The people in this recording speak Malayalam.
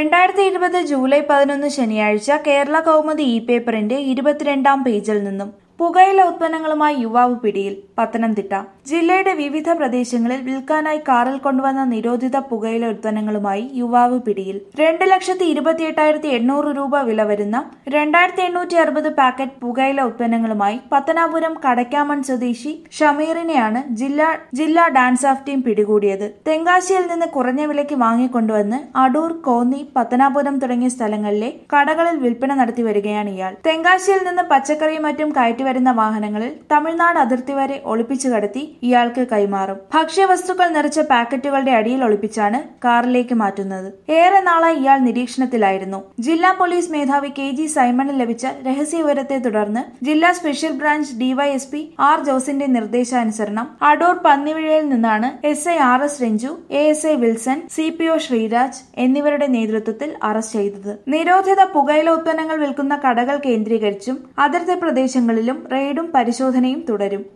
രണ്ടായിരത്തി ഇരുപത് ജൂലൈ പതിനൊന്ന് ശനിയാഴ്ച കേരള കൗമുദി ഇ പേപ്പറിന്റെ ഇരുപത്തിരണ്ടാം പേജിൽ നിന്നും പുകയില ഉത്പന്നങ്ങളുമായി യുവാവ് പിടിയിൽ പത്തനംതിട്ട ജില്ലയുടെ വിവിധ പ്രദേശങ്ങളിൽ വിൽക്കാനായി കാറിൽ കൊണ്ടുവന്ന നിരോധിത പുകയില ഉത്പന്നങ്ങളുമായി യുവാവ് പിടിയിൽ രണ്ട് ലക്ഷത്തി ഇരുപത്തിയെട്ടായിരത്തി എണ്ണൂറ് രൂപ വില വരുന്ന രണ്ടായിരത്തി എണ്ണൂറ്റി അറുപത് പാക്കറ്റ് പുകയില ഉത്പന്നങ്ങളുമായി പത്തനാപുരം കടയ്ക്കാമൺ സ്വദേശി ഷമീറിനെയാണ് ജില്ലാ ജില്ലാ ഡാൻസ് ഓഫ് ടീം പിടികൂടിയത് തെങ്കാശിയിൽ നിന്ന് കുറഞ്ഞ വിലയ്ക്ക് വാങ്ങിക്കൊണ്ടുവന്ന് അടൂർ കോന്നി പത്തനാപുരം തുടങ്ങിയ സ്ഥലങ്ങളിലെ കടകളിൽ വിൽപ്പന നടത്തി വരികയാണ് ഇയാൾ തെങ്കാശിയിൽ നിന്ന് പച്ചക്കറിയും മറ്റും കയറ്റി വരുന്ന വാഹനങ്ങളിൽ തമിഴ്നാട് അതിർത്തി വരെ ഒളിപ്പിച്ചു കടത്തി ഇയാൾക്ക് കൈമാറും ഭക്ഷ്യവസ്തുക്കൾ നിറച്ച പാക്കറ്റുകളുടെ അടിയിൽ ഒളിപ്പിച്ചാണ് കാറിലേക്ക് മാറ്റുന്നത് ഏറെ നാളായി ഇയാൾ നിരീക്ഷണത്തിലായിരുന്നു ജില്ലാ പോലീസ് മേധാവി കെ ജി സൈമണിൽ ലഭിച്ച രഹസ്യ വിവരത്തെ തുടർന്ന് ജില്ലാ സ്പെഷ്യൽ ബ്രാഞ്ച് ഡിവൈഎസ്പി ആർ ജോസിന്റെ നിർദ്ദേശാനുസരണം അടൂർ പന്നിവിഴയിൽ നിന്നാണ് S I R S Ranju A S I Wilson C P O Sreeraj എന്നിവരുടെ നേതൃത്വത്തിൽ അറസ്റ്റ് ചെയ്തത് നിരോധിത പുകയില ഉത്പന്നങ്ങൾ വിൽക്കുന്ന കടകൾ കേന്ദ്രീകരിച്ചും അതിർത്തി പ്രദേശങ്ങളിലും റെയ്ഡും പരിശോധനയും തുടരും